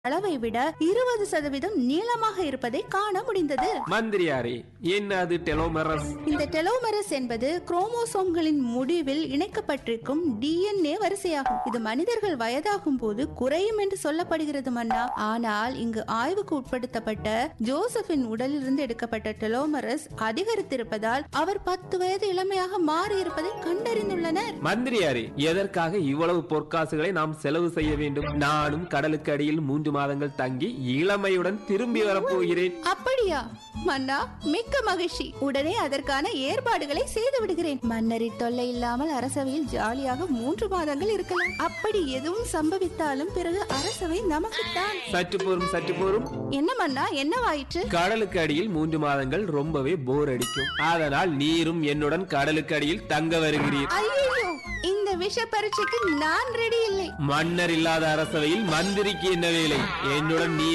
அளவை விட இருபது சதவீதம் நீளமாக இருப்பதை காண முடிந்தது மந்திரியாரே என்ன அது டெலோமரஸ் இந்த டெலோமரஸ் என்பது குரோமோசோம்களின் முடிவில் இணைக்கப்பட்டிருக்கும் டிஎன்ஏ வரிசையாகும் இது மனிதர்கள் வயதாகும் போது குறையும் என்று சொல்லப்படுகிறது மன்னா ஆனால் இங்கு ஆய்வுக்கு உட்படுத்தப்பட்ட ஜோசப்பின் உடலிலிருந்து எடுக்கப்பட்ட டெலோமரஸ் அதிகரித்திருப்பதால் அவர் பத்து வயது இளமையாக மாறி இருப்பதை கண்டறிந்துள்ளனர் மந்திரியாரே எதற்காக இவ்வளவு பொற்காசுகளை நாம் செலவு செய்ய வேண்டும் நானும் கடலுக்கு அடியில் மூன்று மாதங்கள் தங்கி இளமையுடன் திரும்பி வரப்போகிறேன் அப்படியா மன்னா மிக்க மகிழ்ச்சி உடனே அதற்கான ஏற்பாடுகளை செய்து விடுகிறேன் மன்னரின் தொல்லை இல்லாமல் அரசவையில் ஜாலியாக மூன்று மாதங்கள் இருக்கலாம் அப்படி எதுவும் சம்பவித்தாலும் பிறகு அரசவை நமக்குத்தான் சற்று போரும் சற்று போரும் என்ன மன்னா என்னவாயிற்று கடலுக்கு அடியில் மூன்று மாதங்கள் ரொம்பவே போர் அடிக்கும் அதனால் நீரும் என்னுடன் கடலுக்கு அடியில் தங்க வருகிறீர் ஐயோ இந்த விஷ பரீட்சைக்கு நான் ரெடி இல்லை மன்னர் இல்லாத அரசவையில் மந்திரிக்கு என்ன வேலை என்னுடன் நீ